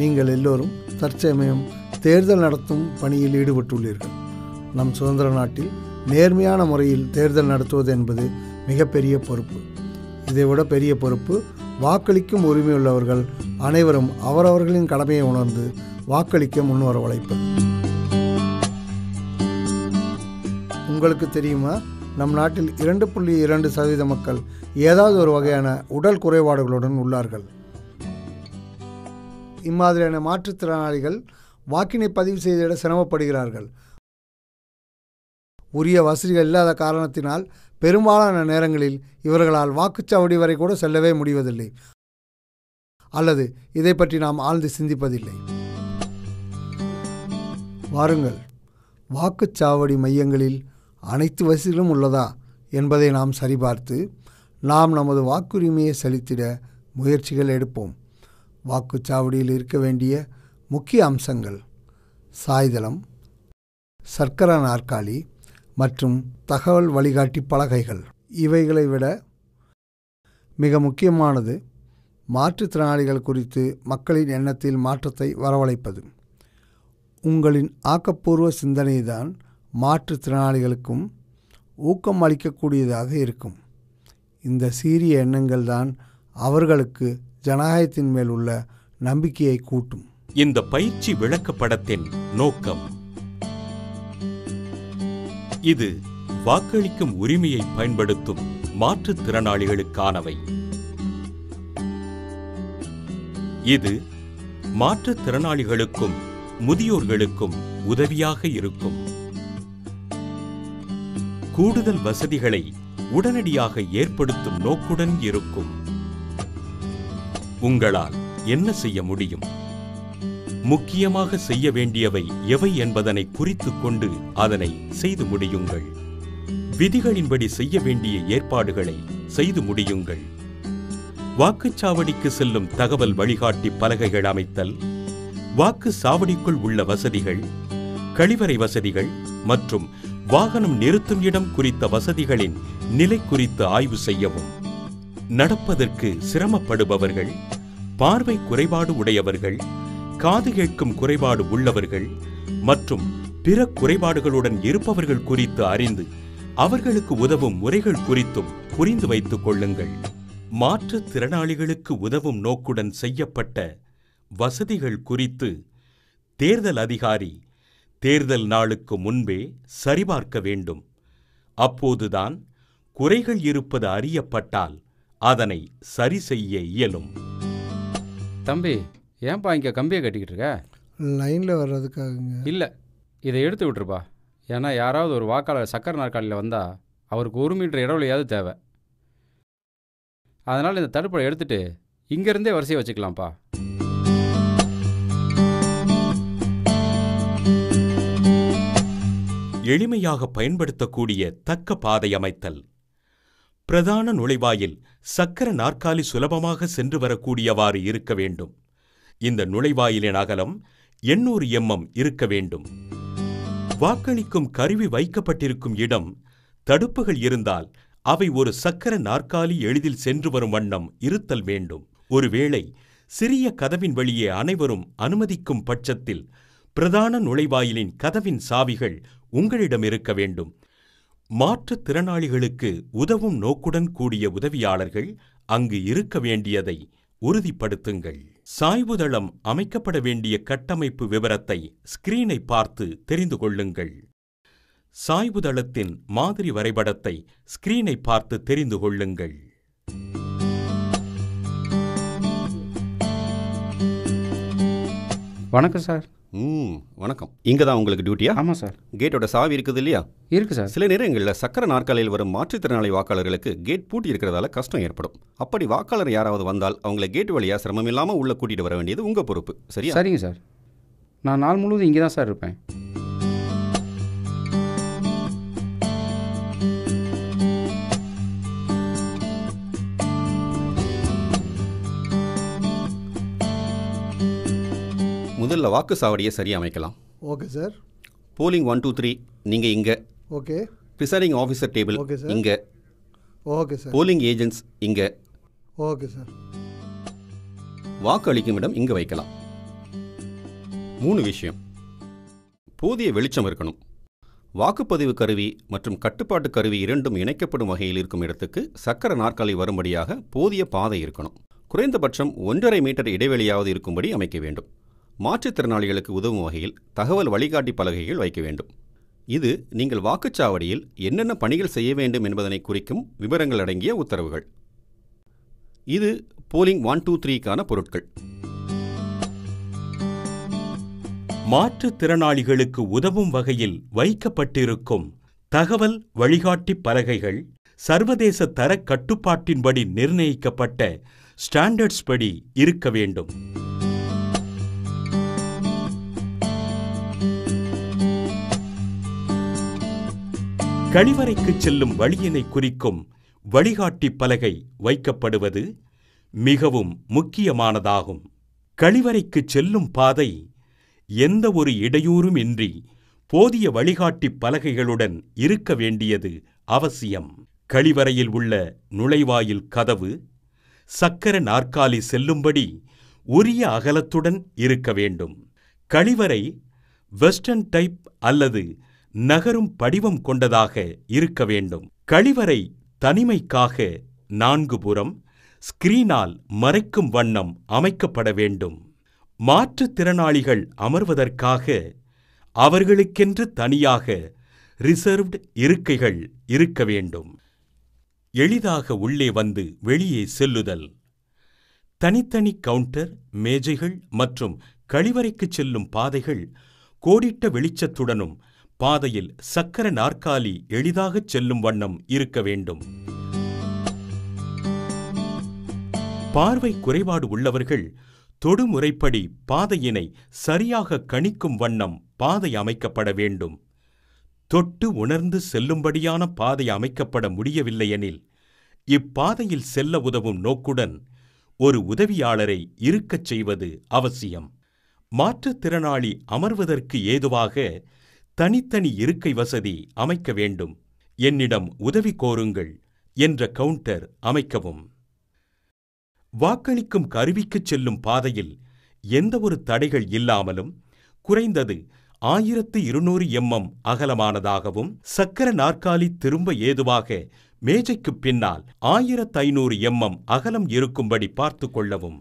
நீங்கள் எல்லோரும் தற்சமயம் தேர்தல் நடத்தும் பணியில் ஈடுபட்டுள்ளீர்கள் நம் சுதந்திர நாட்டில் நேர்மையான முறையில் தேர்தல் நடத்துவது என்பது மிகப்பெரிய பொறுப்பு இதைவிட பெரிய பொறுப்பு வாக்களிக்கும் உரிமையுள்ளவர்கள் அனைவரும் அவரவர்களின் கடமையை உணர்ந்து வாக்களிக்க முன்வர உழைப்பது உங்களுக்கு தெரியுமா நம் நாட்டில் இரண்டு புள்ளி இரண்டு சதவீத மக்கள் ஏதாவது ஒரு வகையான உடல் குறைபாடுகளுடன் உள்ளார்கள் இம்மாதிரியான மாற்றுத்திறனாளிகள் வாக்கினை பதிவு செய்திட சிரமப்படுகிறார்கள் உரிய வசதிகள் இல்லாத காரணத்தினால் பெரும்பாலான நேரங்களில் இவர்களால் வாக்குச்சாவடி வரை கூட செல்லவே முடிவதில்லை அல்லது இதை பற்றி நாம் ஆழ்ந்து சிந்திப்பதில்லை வாருங்கள் வாக்குச்சாவடி மையங்களில் அனைத்து வசதிகளும் உள்ளதா என்பதை நாம் சரிபார்த்து நாம் நமது வாக்குரிமையை செலுத்திட முயற்சிகள் எடுப்போம் வாக்குச்சாவடியில் இருக்க வேண்டிய முக்கிய அம்சங்கள் சாய்தளம் சர்க்கரை நாற்காலி மற்றும் தகவல் வழிகாட்டி பலகைகள் இவைகளை விட மிக முக்கியமானது மாற்றுத்திறனாளிகள் குறித்து மக்களின் எண்ணத்தில் மாற்றத்தை வரவழைப்பது உங்களின் ஆக்கப்பூர்வ சிந்தனைதான் மாற்றுத்திறனாளிகளுக்கும் ஊக்கம் அளிக்கக்கூடியதாக இருக்கும் இந்த சீரிய எண்ணங்கள் தான் அவர்களுக்கு ஜனநாயகத்தின் மேல் உள்ள நம்பிக்கையை கூட்டும் இந்த பயிற்சி விளக்கப்படத்தின் நோக்கம் இது வாக்களிக்கும் உரிமையை பயன்படுத்தும் மாற்றுத்திறனாளிகளுக்கானவை இது மாற்றுத்திறனாளிகளுக்கும் முதியோர்களுக்கும் உதவியாக இருக்கும் கூடுதல் வசதிகளை உடனடியாக ஏற்படுத்தும் நோக்குடன் இருக்கும் உங்களால் என்ன செய்ய முடியும் முக்கியமாக செய்ய வேண்டியவை எவை என்பதனை குறித்துக் கொண்டு அதனை செய்து முடியுங்கள் விதிகளின்படி செய்ய வேண்டிய ஏற்பாடுகளை செய்து முடியுங்கள் வாக்குச்சாவடிக்கு செல்லும் தகவல் வழிகாட்டி பலகைகள் அமைத்தல் வாக்கு சாவடிக்குள் உள்ள வசதிகள் கழிவறை வசதிகள் மற்றும் வாகனம் நிறுத்தும் இடம் குறித்த வசதிகளின் நிலை குறித்து ஆய்வு செய்யவும் நடப்பதற்கு சிரமப்படுபவர்கள் பார்வை குறைபாடு உடையவர்கள் காது கேட்கும் குறைபாடு உள்ளவர்கள் மற்றும் பிற குறைபாடுகளுடன் இருப்பவர்கள் குறித்து அறிந்து அவர்களுக்கு உதவும் முறைகள் குறித்தும் புரிந்து வைத்துக் கொள்ளுங்கள் மாற்றுத் திறனாளிகளுக்கு உதவும் நோக்குடன் செய்யப்பட்ட வசதிகள் குறித்து தேர்தல் அதிகாரி தேர்தல் நாளுக்கு முன்பே சரிபார்க்க வேண்டும் அப்போதுதான் குறைகள் இருப்பது அறியப்பட்டால் அதனை சரி செய்ய இயலும் தம்பி ஏன்பா இங்கே கம்பியை கட்டிக்கிட்டு இருக்க லைனில் வர்றதுக்காகங்க இல்லை இதை எடுத்து விட்டுருப்பா ஏன்னா யாராவது ஒரு வாக்காளர் சக்கர நாற்காலியில் வந்தால் அவருக்கு ஒரு மீட்டர் இடைவெளியாவது தேவை அதனால் இந்த தடுப்பை எடுத்துட்டு இங்கேருந்தே வரிசையை வச்சுக்கலாம்ப்பா எளிமையாக பயன்படுத்தக்கூடிய தக்க பாதை அமைத்தல் பிரதான நுழைவாயில் சக்கர நாற்காலி சுலபமாக சென்று வரக்கூடியவாறு இருக்க வேண்டும் இந்த நுழைவாயிலின் அகலம் எண்ணூறு எம்எம் இருக்க வேண்டும் வாக்களிக்கும் கருவி வைக்கப்பட்டிருக்கும் இடம் தடுப்புகள் இருந்தால் அவை ஒரு சக்கர நாற்காலி எளிதில் சென்று வரும் வண்ணம் இருத்தல் வேண்டும் ஒருவேளை சிறிய கதவின் வழியே அனைவரும் அனுமதிக்கும் பட்சத்தில் பிரதான நுழைவாயிலின் கதவின் சாவிகள் உங்களிடம் இருக்க வேண்டும் மாற்றுத் திறனாளிகளுக்கு உதவும் நோக்குடன் கூடிய உதவியாளர்கள் அங்கு இருக்க வேண்டியதை உறுதிப்படுத்துங்கள் சாய்வுதளம் அமைக்கப்பட வேண்டிய கட்டமைப்பு விவரத்தை ஸ்கிரீனை பார்த்து தெரிந்து கொள்ளுங்கள் சாய்வுதளத்தின் மாதிரி வரைபடத்தை ஸ்கிரீனை பார்த்து தெரிந்து கொள்ளுங்கள் வணக்கம் சார் ம் வணக்கம் இங்கே தான் உங்களுக்கு டியூட்டியா ஆமாம் சார் கேட்டோட சாவி இருக்குது இல்லையா இருக்குது சார் சில நேரங்களில் சக்கர நாற்காலியில் வரும் மாற்றுத்திறனாளி வாக்காளர்களுக்கு கேட் பூட்டி இருக்கிறதால கஷ்டம் ஏற்படும் அப்படி வாக்காளர் யாராவது வந்தால் அவங்கள கேட் வழியாக சிரமம் இல்லாமல் உள்ள கூட்டிட்டு வர வேண்டியது உங்கள் பொறுப்பு சரியா சரிங்க சார் நான் நாள் முழுவதும் இங்கே தான் சார் இருப்பேன் முதல்ல வாக்கு சாவடியை சரியாக அமைக்கலாம் okay sir polling one two three நீங்கள் இங்கே okay presiding officer table Okay, sir. இங்கே ஓகே சார் போலிங் ஏஜென்ட்ஸ் இங்கே ஓகே சார் வாக்கு அளிக்கும் இடம் இங்கே வைக்கலாம் மூணு விஷயம் போதிய வெளிச்சம் இருக்கணும் வாக்குப்பதிவு கருவி மற்றும் கட்டுப்பாட்டு கருவி இரண்டும் இணைக்கப்படும் வகையில் இருக்கும் இடத்துக்கு சக்கர நாற்காலி வரும்படியாக போதிய பாதை இருக்கணும் குறைந்தபட்சம் ஒன்றரை மீட்டர் இடைவெளியாவது இருக்கும்படி அமைக்க வேண்டும் மாற்றுத்திறனாளிகளுக்கு உதவும் வகையில் தகவல் வழிகாட்டி பலகைகள் வைக்க வேண்டும் இது நீங்கள் வாக்குச்சாவடியில் என்னென்ன பணிகள் செய்ய வேண்டும் என்பதனை குறிக்கும் விவரங்கள் அடங்கிய உத்தரவுகள் இது போலிங் ஒன் டூ த்ரீக்கான பொருட்கள் மாற்றுத்திறனாளிகளுக்கு உதவும் வகையில் வைக்கப்பட்டிருக்கும் தகவல் வழிகாட்டி பலகைகள் சர்வதேச தர கட்டுப்பாட்டின்படி நிர்ணயிக்கப்பட்ட ஸ்டாண்டர்ட்ஸ் படி இருக்க வேண்டும் கழிவறைக்கு செல்லும் வழியினை குறிக்கும் வழிகாட்டி பலகை வைக்கப்படுவது மிகவும் முக்கியமானதாகும் கழிவறைக்கு செல்லும் பாதை எந்த ஒரு இடையூறும் இன்றி போதிய வழிகாட்டி பலகைகளுடன் இருக்க வேண்டியது அவசியம் கழிவறையில் உள்ள நுழைவாயில் கதவு சக்கர நாற்காலி செல்லும்படி உரிய அகலத்துடன் இருக்க வேண்டும் கழிவறை வெஸ்டர்ன் டைப் அல்லது நகரும் படிவம் கொண்டதாக இருக்க வேண்டும் கழிவறை தனிமைக்காக நான்கு புறம் ஸ்கிரீனால் மறைக்கும் வண்ணம் அமைக்கப்பட வேண்டும் மாற்றுத்திறனாளிகள் அமர்வதற்காக அவர்களுக்கென்று தனியாக ரிசர்வ்டு இருக்கைகள் இருக்க வேண்டும் எளிதாக உள்ளே வந்து வெளியே செல்லுதல் தனித்தனி கவுண்டர் மேஜைகள் மற்றும் கழிவறைக்குச் செல்லும் பாதைகள் கோடிட்ட வெளிச்சத்துடனும் பாதையில் சக்கர நாற்காலி எளிதாகச் செல்லும் வண்ணம் இருக்க வேண்டும் பார்வை குறைபாடு உள்ளவர்கள் தொடுமுறைப்படி பாதையினை சரியாக கணிக்கும் வண்ணம் பாதை அமைக்கப்பட வேண்டும் தொட்டு உணர்ந்து செல்லும்படியான பாதை அமைக்கப்பட முடியவில்லையெனில் இப்பாதையில் செல்ல உதவும் நோக்குடன் ஒரு உதவியாளரை இருக்கச் செய்வது அவசியம் மாற்றுத்திறனாளி அமர்வதற்கு ஏதுவாக தனித்தனி இருக்கை வசதி அமைக்க வேண்டும் என்னிடம் உதவி கோருங்கள் என்ற கவுண்டர் அமைக்கவும் வாக்களிக்கும் கருவிக்குச் செல்லும் பாதையில் எந்தவொரு தடைகள் இல்லாமலும் குறைந்தது ஆயிரத்து இருநூறு எம்எம் அகலமானதாகவும் சக்கர நாற்காலி திரும்ப ஏதுவாக மேஜைக்குப் பின்னால் ஆயிரத்து ஐநூறு எம்எம் அகலம் இருக்கும்படி பார்த்துக் கொள்ளவும்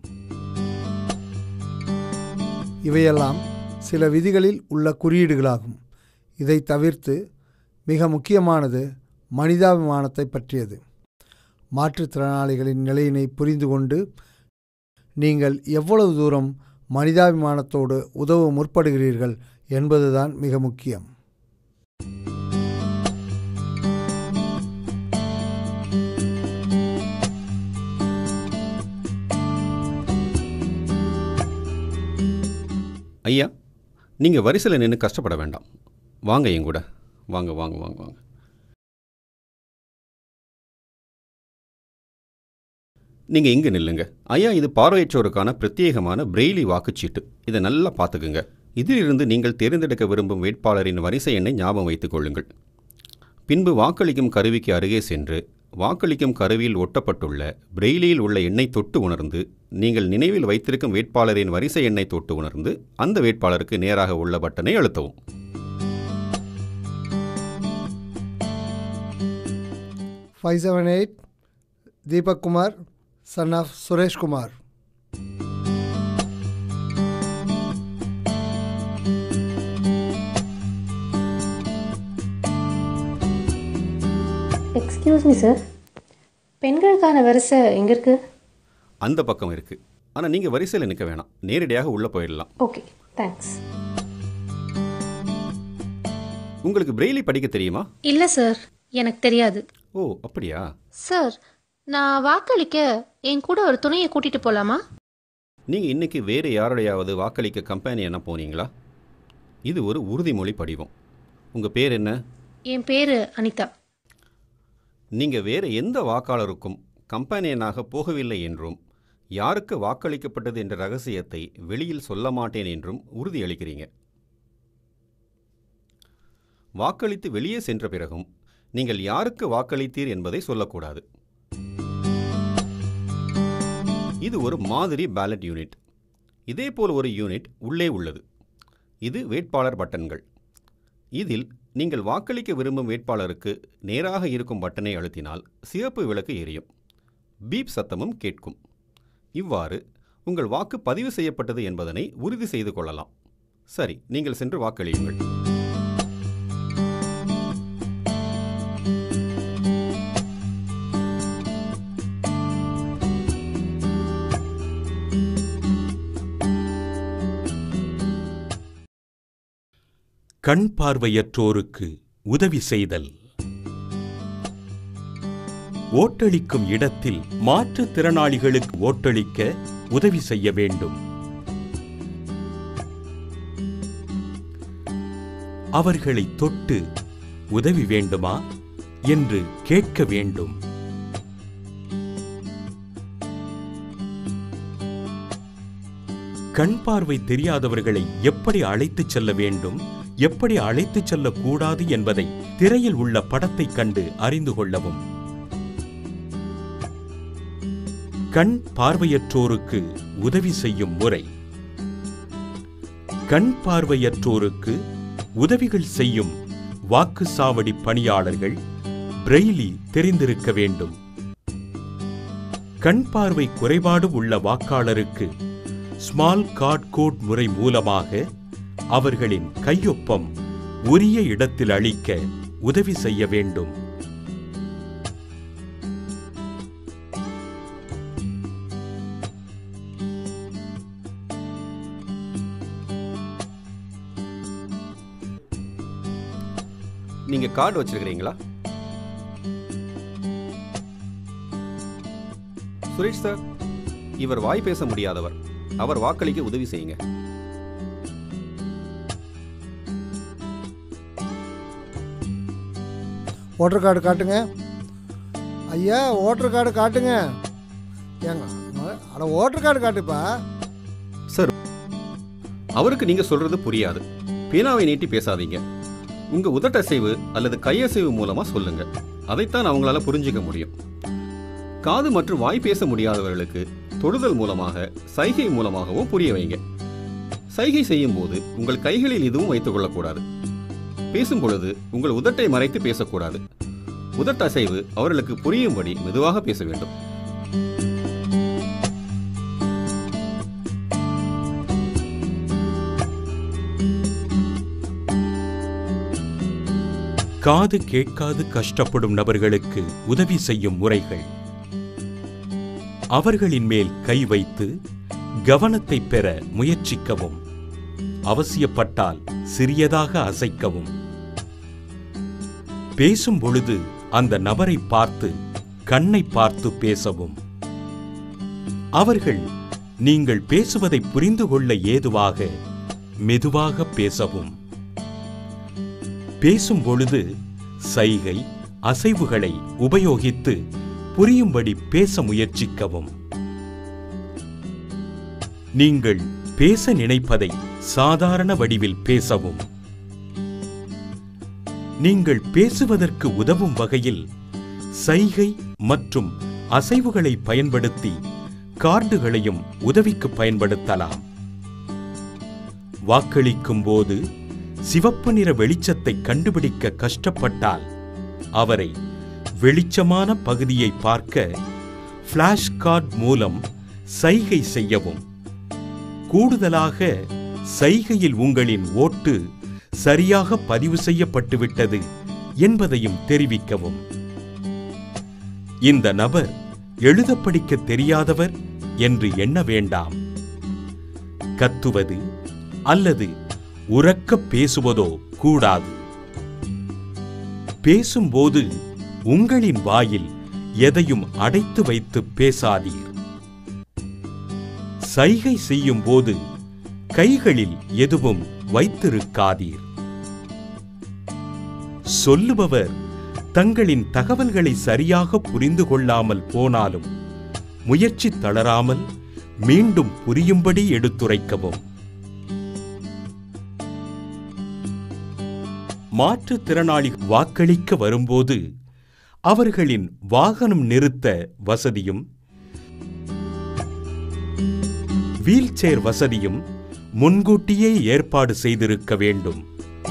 இவையெல்லாம் சில விதிகளில் உள்ள குறியீடுகளாகும் இதை தவிர்த்து மிக முக்கியமானது மனிதாபிமானத்தை பற்றியது மாற்றுத்திறனாளிகளின் நிலையினை புரிந்து கொண்டு நீங்கள் எவ்வளவு தூரம் மனிதாபிமானத்தோடு உதவ முற்படுகிறீர்கள் என்பதுதான் மிக முக்கியம் ஐயா நீங்கள் வரிசையில் நின்று கஷ்டப்பட வேண்டாம் வாங்க என் கூட வாங்க வாங்க வாங்க வாங்க நீங்கள் இங்கே நில்லுங்க ஐயா இது பார்வையற்றோருக்கான பிரத்யேகமான பிரெய்லி வாக்குச்சீட்டு இதை நல்லா பார்த்துக்குங்க இதிலிருந்து நீங்கள் தேர்ந்தெடுக்க விரும்பும் வேட்பாளரின் வரிசை எண்ணை ஞாபகம் வைத்துக் கொள்ளுங்கள் பின்பு வாக்களிக்கும் கருவிக்கு அருகே சென்று வாக்களிக்கும் கருவியில் ஒட்டப்பட்டுள்ள பிரெய்லியில் உள்ள எண்ணை தொட்டு உணர்ந்து நீங்கள் நினைவில் வைத்திருக்கும் வேட்பாளரின் வரிசை எண்ணை தொட்டு உணர்ந்து அந்த வேட்பாளருக்கு நேராக உள்ள பட்டனை அழுத்தவும் five seven eight Deepak Kumar son of Sureshkumar excuse me sir பெண்களுக்கான வரிசை எங்கே இருக்கு அந்த பக்கம் இருக்குது ஆனால் நீங்கள் வரிசையில் நிற்க வேணாம் நேரடியாக உள்ளே போயிடலாம் ஓகே தேங்க்ஸ் உங்களுக்கு பிரெய்லி படிக்க தெரியுமா இல்லை சார் எனக்கு தெரியாது ஓ அப்படியா சார் நான் வாக்களிக்க என் கூட ஒரு துணையை கூட்டிட்டு போலாமா நீங்கள் இன்னைக்கு வேறு யாரோடையாவது வாக்களிக்க கம்பெனி என்ன போனீங்களா இது ஒரு உறுதிமொழி படிவம் உங்கள் பேர் என்ன என் பேரு அனிதா நீங்கள் வேறு எந்த வாக்காளருக்கும் கம்பெனியனாக போகவில்லை என்றும் யாருக்கு வாக்களிக்கப்பட்டது என்ற ரகசியத்தை வெளியில் சொல்ல மாட்டேன் என்றும் உறுதியளிக்கிறீங்க வாக்களித்து வெளியே சென்ற பிறகும் நீங்கள் யாருக்கு வாக்களித்தீர் என்பதை சொல்லக்கூடாது இது ஒரு மாதிரி பேலட் யூனிட் இதேபோல் ஒரு யூனிட் உள்ளே உள்ளது இது வேட்பாளர் பட்டன்கள் இதில் நீங்கள் வாக்களிக்க விரும்பும் வேட்பாளருக்கு நேராக இருக்கும் பட்டனை அழுத்தினால் சிவப்பு விளக்கு எரியும் பீப் சத்தமும் கேட்கும் இவ்வாறு உங்கள் வாக்கு பதிவு செய்யப்பட்டது என்பதனை உறுதி செய்து கொள்ளலாம் சரி நீங்கள் சென்று வாக்களியுங்கள் கண் பார்வையற்றோருக்கு உதவி செய்தல் ஓட்டளிக்கும் இடத்தில் மாற்றுத் திறனாளிகளுக்கு ஓட்டளிக்க உதவி செய்ய வேண்டும் அவர்களை தொட்டு உதவி வேண்டுமா என்று கேட்க வேண்டும் கண் பார்வை தெரியாதவர்களை எப்படி அழைத்துச் செல்ல வேண்டும் எப்படி அழைத்துச் செல்லக்கூடாது என்பதை திரையில் உள்ள படத்தைக் கண்டு அறிந்து கொள்ளவும் கண் பார்வையற்றோருக்கு உதவி செய்யும் முறை கண் பார்வையற்றோருக்கு உதவிகள் செய்யும் வாக்குச்சாவடி பணியாளர்கள் பிரெய்லி தெரிந்திருக்க வேண்டும் கண் பார்வை குறைபாடு உள்ள வாக்காளருக்கு ஸ்மால் கார்ட் கோட் முறை மூலமாக அவர்களின் கையொப்பம் உரிய இடத்தில் அளிக்க உதவி செய்ய வேண்டும் நீங்க கார்டு வச்சிருக்கிறீங்களா சுரேஷ் சார் இவர் வாய் பேச முடியாதவர் அவர் வாக்களிக்க உதவி செய்யுங்க ஓட்டர் கார்டு காட்டுங்க ஐயா ஓட்டர் கார்டு காட்டுங்க ஏங்க அட ஓட்டர் கார்டு காட்டுப்பா சார் அவருக்கு நீங்க சொல்றது புரியாது பேனாவை நீட்டி பேசாதீங்க உங்க உதட்டசைவு அல்லது கையசைவு மூலமா சொல்லுங்க அதைத்தான் அவங்களால புரிஞ்சுக்க முடியும் காது மற்றும் வாய் பேச முடியாதவர்களுக்கு தொடுதல் மூலமாக சைகை மூலமாகவும் புரிய வைங்க சைகை செய்யும் போது உங்கள் கைகளில் எதுவும் வைத்துக் கொள்ளக்கூடாது பேசும் பொழுது உங்கள் உதட்டை மறைத்து பேசக்கூடாது உதட்டசைவு அவர்களுக்கு புரியும்படி மெதுவாக பேச வேண்டும் காது கேட்காது கஷ்டப்படும் நபர்களுக்கு உதவி செய்யும் முறைகள் அவர்களின் மேல் கை வைத்து கவனத்தை பெற முயற்சிக்கவும் அவசியப்பட்டால் சிறியதாக அசைக்கவும் பேசும் பொழுது அந்த நபரை பார்த்து கண்ணை பார்த்து பேசவும் அவர்கள் நீங்கள் பேசுவதை புரிந்து கொள்ள ஏதுவாக மெதுவாக பேசவும் பேசும் பொழுது சைகை அசைவுகளை உபயோகித்து புரியும்படி பேச முயற்சிக்கவும் நீங்கள் பேச நினைப்பதை சாதாரண வடிவில் பேசவும் நீங்கள் பேசுவதற்கு உதவும் வகையில் சைகை மற்றும் அசைவுகளை பயன்படுத்தி கார்டுகளையும் உதவிக்கு பயன்படுத்தலாம் வாக்களிக்கும் போது சிவப்பு நிற வெளிச்சத்தை கண்டுபிடிக்க கஷ்டப்பட்டால் அவரை வெளிச்சமான பகுதியை பார்க்க ஃபிளாஷ் கார்டு மூலம் சைகை செய்யவும் கூடுதலாக சைகையில் உங்களின் ஓட்டு சரியாக பதிவு செய்யப்பட்டுவிட்டது என்பதையும் தெரிவிக்கவும் இந்த நபர் எழுத படிக்க தெரியாதவர் என்று எண்ண வேண்டாம் கத்துவது அல்லது உரக்கப் பேசுவதோ கூடாது பேசும்போது உங்களின் வாயில் எதையும் அடைத்து வைத்து பேசாதீர் சைகை செய்யும் போது கைகளில் எதுவும் வைத்திருக்காதீர் சொல்லுபவர் தங்களின் தகவல்களை சரியாக புரிந்து கொள்ளாமல் போனாலும் முயற்சி தளராமல் மீண்டும் புரியும்படி எடுத்துரைக்கவும் மாற்றுத்திறனாளி வாக்களிக்க வரும்போது அவர்களின் வாகனம் நிறுத்த வசதியும் வீல்சேர் வசதியும் முன்கூட்டியே ஏற்பாடு செய்திருக்க வேண்டும்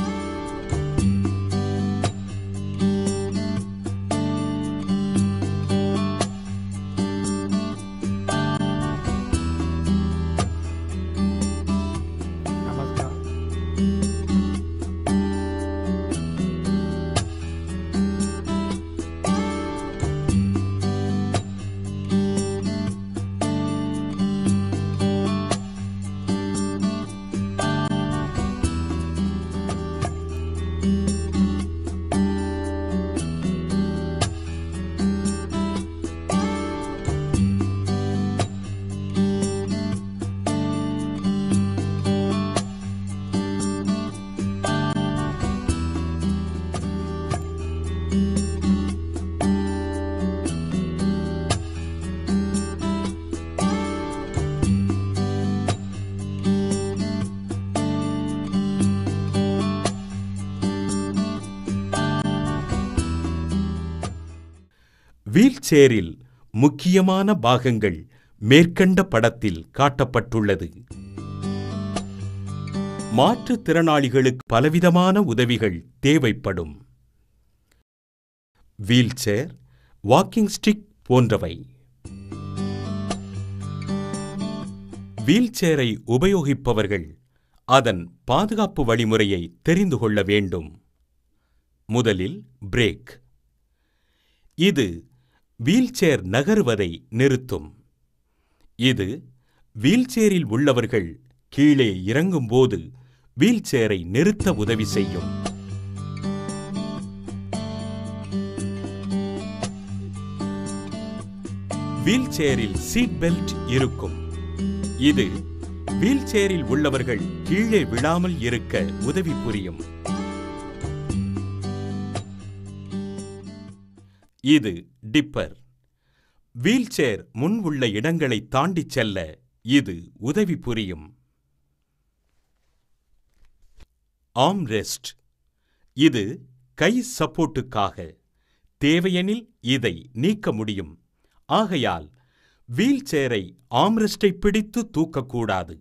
வீல் சேரில் முக்கியமான பாகங்கள் மேற்கண்ட படத்தில் காட்டப்பட்டுள்ளது மாற்றுத்திறனாளிகளுக்கு பலவிதமான உதவிகள் தேவைப்படும் வீல்சேர் வாக்கிங் ஸ்டிக் போன்றவை வீல்சேரை உபயோகிப்பவர்கள் அதன் பாதுகாப்பு வழிமுறையை தெரிந்து கொள்ள வேண்டும் முதலில் பிரேக் இது வீல்சேர் நகருவதை நிறுத்தும் இது வீல்சேரில் உள்ளவர்கள் கீழே இறங்கும்போது வீல்சேரை நிறுத்த உதவி செய்யும் வீல்சேரில் சீட் பெல்ட் இருக்கும் இது வீல்சேரில் உள்ளவர்கள் கீழே விழாமல் இருக்க உதவி புரியும் இது டிப்பர் வீல்சேர் முன் உள்ள இடங்களை தாண்டிச் செல்ல இது உதவி புரியும் ஆம் ரெஸ்ட் இது கை சப்போர்ட்டுக்காக தேவையெனில் இதை நீக்க முடியும் ஆகையால் வீல்சேரை ஆம்ரெஸ்டை பிடித்து தூக்கக்கூடாது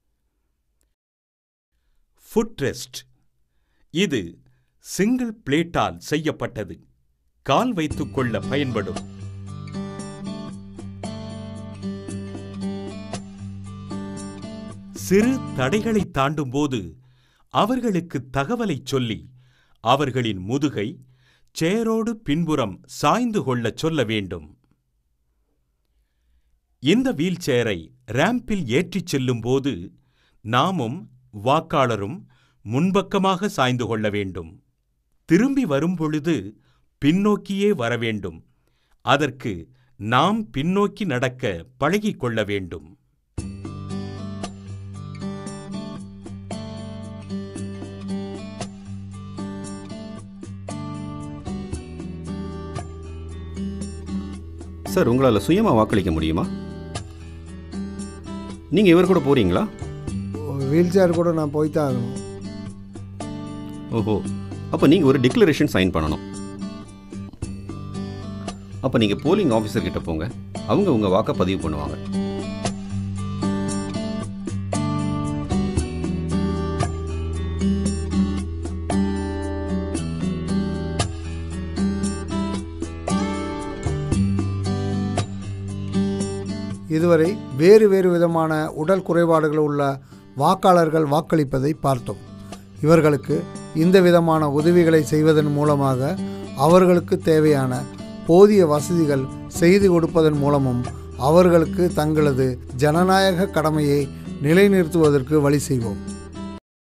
ஃபுட் ரெஸ்ட் இது சிங்கிள் பிளேட்டால் செய்யப்பட்டது கால் வைத்துக் கொள்ள பயன்படும் சிறு தடைகளை தாண்டும்போது அவர்களுக்கு தகவலைச் சொல்லி அவர்களின் முதுகை சேரோடு பின்புறம் சாய்ந்து கொள்ளச் சொல்ல வேண்டும் இந்த வீல்சேரை ரேம்பில் ஏற்றிச் செல்லும்போது நாமும் வாக்காளரும் முன்பக்கமாக சாய்ந்து கொள்ள வேண்டும் திரும்பி வரும்பொழுது பின்னோக்கியே வர வேண்டும் அதற்கு நாம் பின்னோக்கி நடக்க பழகிக் கொள்ள வேண்டும் சார் உங்களால் சுயமாக வாக்களிக்க முடியுமா நீங்கள் இவர் கூட போகிறீங்களா வீல் சேர் கூட நான் போய் தான் ஆகணும் ஓஹோ அப்போ நீங்கள் ஒரு டிக்ளரேஷன் சைன் பண்ணணும் அப்போ நீங்கள் போலிங் ஆஃபீஸர் கிட்ட போங்க அவங்க உங்கள் வாக்கை பதிவு பண்ணுவாங்க இதுவரை வேறு வேறு விதமான உடல் குறைபாடுகள் உள்ள வாக்காளர்கள் வாக்களிப்பதை பார்த்தோம் இவர்களுக்கு இந்த விதமான உதவிகளை செய்வதன் மூலமாக அவர்களுக்கு தேவையான போதிய வசதிகள் செய்து கொடுப்பதன் மூலமும் அவர்களுக்கு தங்களது ஜனநாயக கடமையை நிலைநிறுத்துவதற்கு வழி செய்வோம்